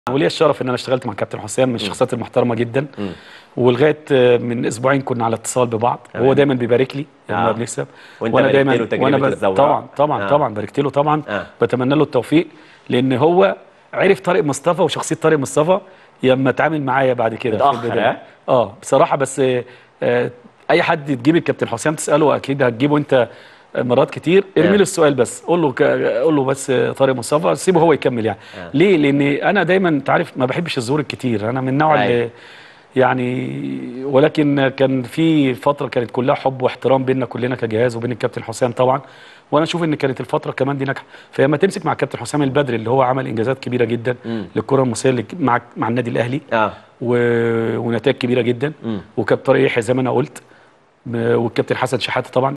وليا الشرف ان انا اشتغلت مع كابتن حسام من الشخصيات المحترمه جدا ولغايه آه، من اسبوعين كنا على اتصال ببعض تمام. هو دايما بيبارك لي لما آه. بنكسب وأنت باركت له تجربة وانا بر- الزوراء. طبعا طبعا آه. طبعا باركت له طبعا آه. بتمنى له التوفيق لان هو عرف طارق مصطفى وشخصيه طارق مصطفى لما اتعامل معايا بعد كده في متأخر، البداية. ها؟ اه بصراحه بس آه، آه، اي حد تجيب الكابتن حسام تساله اكيد هتجيبه انت مرات كتير ارمي آه. له السؤال بس قول له ك... قول له بس طارق مصطفى سيبه هو يكمل يعني آه. ليه لان انا دايما انت عارف ما بحبش الظهور الكتير انا من النوع أيوة. اللي يعني ولكن كان في فتره كانت كلها حب واحترام بيننا كلنا كجهاز وبين الكابتن حسام طبعا وانا اشوف ان كانت الفتره كمان دي ناجحه فلما تمسك مع الكابتن حسام البدري اللي هو عمل انجازات كبيره جدا مم. للكره المصريه اللي مع مع النادي الاهلي اه و... ونتائج كبيره جدا مم. وكابتن طارق يحيى زي ما انا قلت م- والكابتن حسن شحاته طبعا